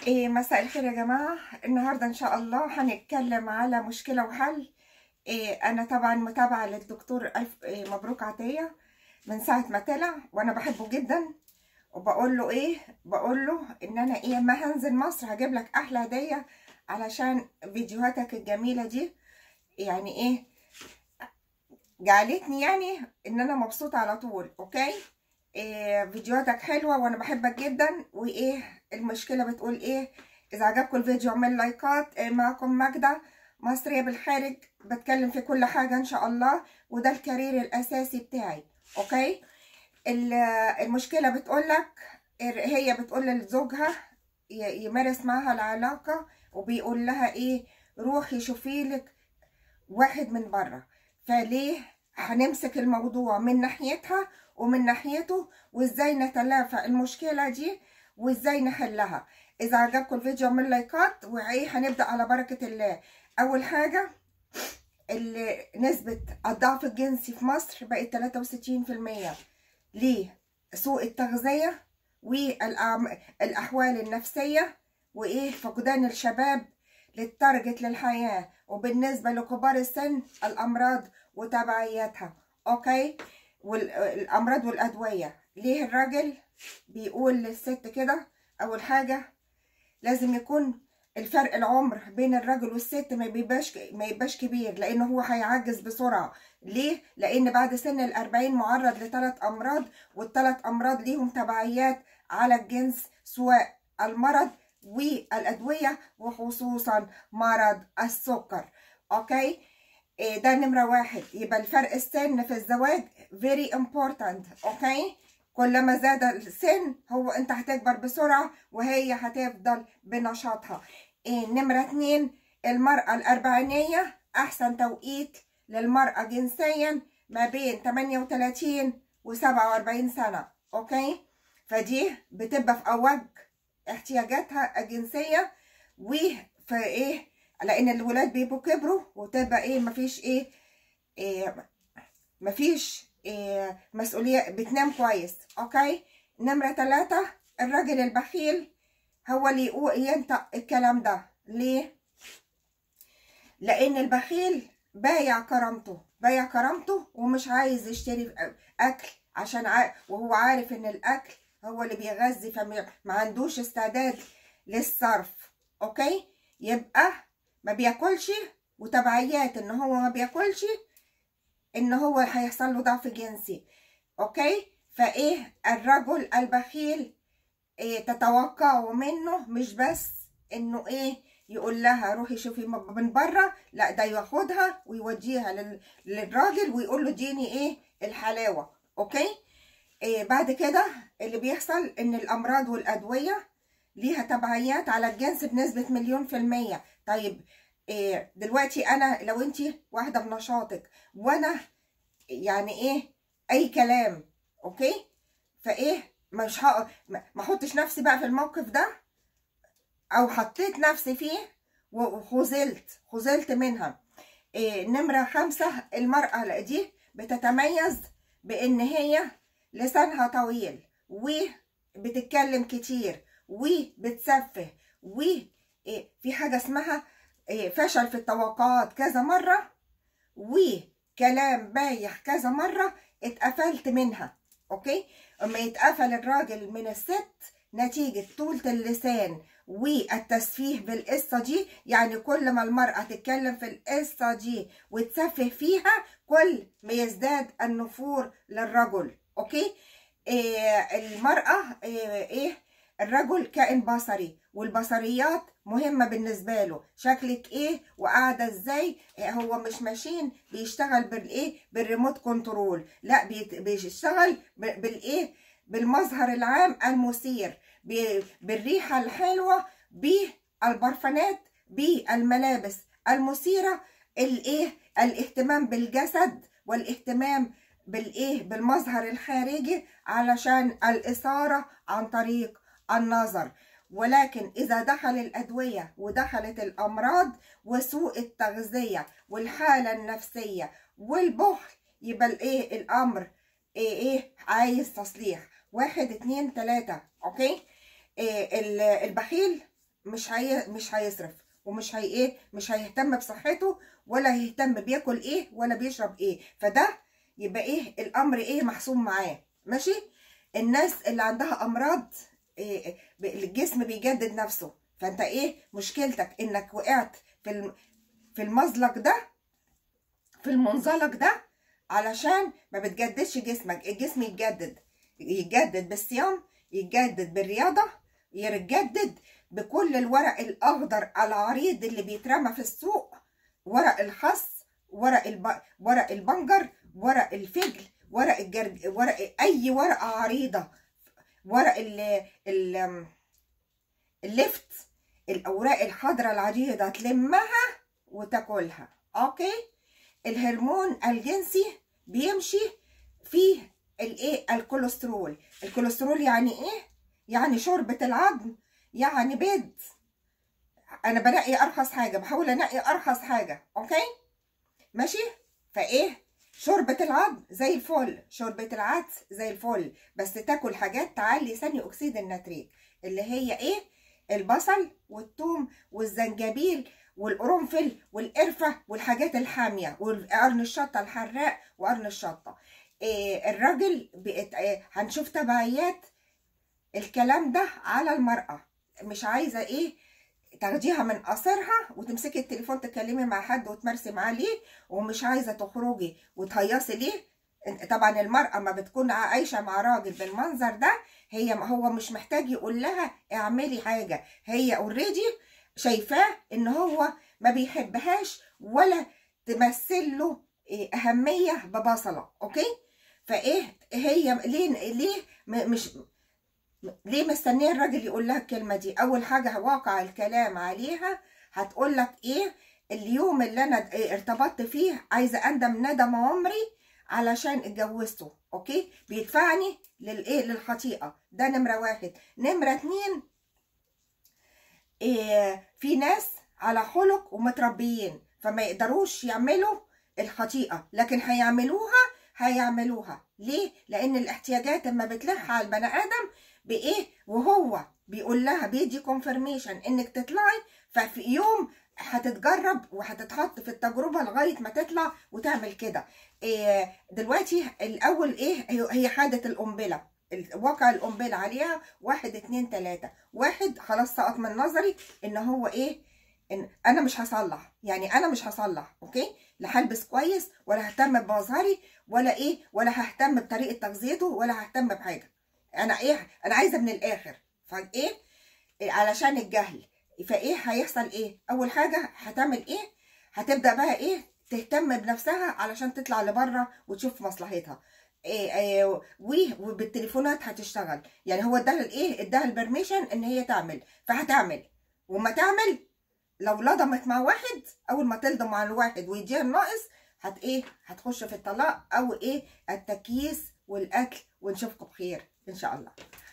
إيه مساء الخير يا جماعة النهاردة إن شاء الله هنتكلم على مشكلة وحل إيه أنا طبعا متابعة للدكتور ألف إيه مبروك عطية من ساعة ما طلع وأنا بحبه جدا وبقول له إيه بقول له إن أنا إيه ما هنزل مصر هجيب لك أحلى هدية علشان فيديوهاتك الجميلة دي يعني إيه جعلتني يعني إن أنا مبسوطة على طول أوكي إيه فيديوهاتك حلوة وانا بحبك جدا وايه المشكلة بتقول ايه اذا عجبكم الفيديو اعمل لايكات إيه معكم ماجدة مصرية بالخارج بتكلم في كل حاجة ان شاء الله وده الكارير الاساسي بتاعي اوكي المشكلة بتقولك هي بتقول لزوجها يمارس معها العلاقة وبيقول لها ايه روحي شوفي لك واحد من بره فليه هنمسك الموضوع من ناحيتها ومن ناحيته وازاي نتلافى المشكلة دي وازاي نحلها اذا عجبكم الفيديو اعمل لايكات وايه هنبدأ على بركة الله اول حاجة اللي نسبة الضعف الجنسي في مصر بقت 63% ليه سوء التغذية والاحوال النفسية وايه فقدان الشباب للتارجت للحياة وبالنسبة لكبار السن الامراض وتبعياتها اوكي والامراض والادويه ليه الراجل بيقول للست كده اول حاجه لازم يكون الفرق العمر بين الراجل والست ما بيبقاش ما يبقاش كبير لانه هو هيعجز بسرعه ليه لان بعد سن الأربعين معرض لثلاث امراض والثلاث امراض ليهم تبعيات على الجنس سواء المرض والادويه وخصوصا مرض السكر اوكي ده نمرة واحد يبقى الفرق السن في الزواج very important اوكي كلما زاد السن هو انت هتكبر بسرعة وهي هتفضل بنشاطها إيه نمرة اتنين المرأة الأربعينية أحسن توقيت للمرأة جنسيا ما بين 38 و 47 سنة اوكي فدي بتبقى في أوج احتياجاتها الجنسية وفي ايه لان الولاد بيبقوا كبروا وتبقى ايه مفيش ايه, إيه مفيش إيه مسؤولية بتنام كويس اوكي نمرة ثلاثة الراجل البخيل هو اللي يقول ينطق الكلام ده ليه لان البخيل بايع كرامته بايع كرامته ومش عايز يشتري اكل عشان ع... وهو عارف ان الاكل هو اللي بيغذي فما عندوش استعداد للصرف اوكي يبقى ما بياكلش وتبعيات ان هو ما بياكلش ان هو هيحصل له ضعف جنسي اوكي فايه الرجل البخيل إيه تتوقعوا منه مش بس انه ايه يقول لها روحي شوفي من بره لا ده ياخدها ويوديها لل... للراجل ويقول له اديني ايه الحلاوه اوكي إيه بعد كده اللي بيحصل ان الامراض والادويه ليها تبعيات على الجنس بنسبة مليون في المية طيب إيه دلوقتي أنا لو أنت واحدة بنشاطك وأنا يعني إيه أي كلام أوكي فإيه مش ها ما احطش نفسي بقى في الموقف ده أو حطيت نفسي فيه وخذلت خذلت منها إيه نمرة خمسة المرأة دي بتتميز بإن هي لسانها طويل وبتتكلم كتير وبتسفه وفي حاجة اسمها فشل في التوقعات كذا مرة وكلام بايح كذا مرة اتقفلت منها اوكي اما يتقفل الراجل من الست نتيجة طولة اللسان والتسفيه بالقصة دي يعني كل ما المرأة تتكلم في القصة دي وتسفه فيها كل ما يزداد النفور للرجل اوكي إيه المرأة إيه, إيه الرجل كائن بصري والبصريات مهمة بالنسبة له شكلك ايه وقاعدة ازاي هو مش ماشين بيشتغل بالايه بالريموت كنترول لا بيشتغل بالايه بالمظهر العام المثير بالريحة الحلوة بالبرفانات بالملابس المثيرة الايه الاهتمام بالجسد والاهتمام بالايه بالمظهر الخارجي علشان الاثارة عن طريق النظر ولكن إذا دخل الأدوية ودخلت الأمراض وسوء التغذية والحالة النفسية والبخل يبقى الإيه الأمر إيه إيه عايز تصليح واحد اتنين تلاتة أوكي إيه البخيل مش هي مش هيصرف ومش هي ايه مش هيهتم بصحته ولا هيهتم بياكل ايه ولا بيشرب ايه فده يبقى ايه الامر ايه محسوم معاه ماشي الناس اللي عندها امراض إيه الجسم بيجدد نفسه فانت ايه مشكلتك انك وقعت في في المزلق ده في المنزلق ده علشان ما بتجددش جسمك الجسم يتجدد يتجدد بالصيام يتجدد بالرياضة يتجدد بكل الورق الأخضر العريض اللي بيترمى في السوق ورق الخس ورق الب... ورق البنجر ورق الفجل ورق الجرج ورق أي ورقة عريضة ورق ال... ال... اللفت الأوراق الخضراء العريضة تلمها وتاكلها أوكي الهرمون الجنسي بيمشي فيه الايه الكوليسترول الكوليسترول يعني ايه يعني شوربه العظم يعني بيض انا بنقي ارخص حاجه بحاول انقي ارخص حاجه اوكي ماشي فايه شوربه العظم زي الفل شوربه العدس زي الفل بس تاكل حاجات تعلي ثاني اكسيد النتريك اللي هي ايه البصل والثوم والزنجبيل والقرنفل والقرفه والحاجات الحاميه وقرن الشطه الحراق وقرن الشطه إيه الراجل بقت إيه هنشوف تبعيات الكلام ده على المرأة مش عايزة ايه تاخديها من قصرها وتمسكي التليفون تكلمي مع حد وتمارسي معاه ليه ومش عايزة تخرجي وتهيصي ليه طبعا المرأة ما بتكون عايشة مع راجل بالمنظر ده هي هو مش محتاج يقول لها اعملي حاجة هي اوريدي شايفاه ان هو ما بيحبهاش ولا تمثل له اهمية ببصلة اوكي فايه هي ليه ليه مش ليه مستنيه الراجل يقول لها الكلمه دي اول حاجه واقع الكلام عليها هتقول لك ايه اليوم اللي انا ارتبطت فيه عايزه اندم ندم عمري علشان اتجوزته اوكي بيدفعني للايه للخطيئه ده نمره واحد نمره اتنين إيه في ناس على خلق ومتربيين فما يقدروش يعملوا الخطيئه لكن هيعملوها هيعملوها ليه لان الاحتياجات لما بتلح على البني ادم بايه وهو بيقول لها بيدي كونفرميشن انك تطلعي ففي يوم هتتجرب وهتتحط في التجربه لغايه ما تطلع وتعمل كده إيه دلوقتي الاول ايه هي حاده القنبله واقع القنبله عليها واحد اتنين تلاته واحد خلاص سقط من نظري ان هو ايه ان انا مش هصلح يعني انا مش هصلح اوكي لا هلبس كويس ولا ههتم بمظهري ولا ايه ولا ههتم بطريقه تغذيته ولا ههتم بحاجه انا ايه انا عايزه من الاخر فايه علشان الجهل فايه هيحصل ايه اول حاجه هتعمل ايه هتبدا بقى ايه تهتم بنفسها علشان تطلع لبره وتشوف مصلحتها إيه إيه وبالتليفونات هتشتغل يعني هو اداها الايه اداها البرميشن ان هي تعمل فهتعمل وما تعمل لو لضمت مع واحد اول ما تلضم مع الواحد ويديها الناقص هت ايه هتخش في الطلاق او ايه التكييس والاكل ونشوفكم بخير ان شاء الله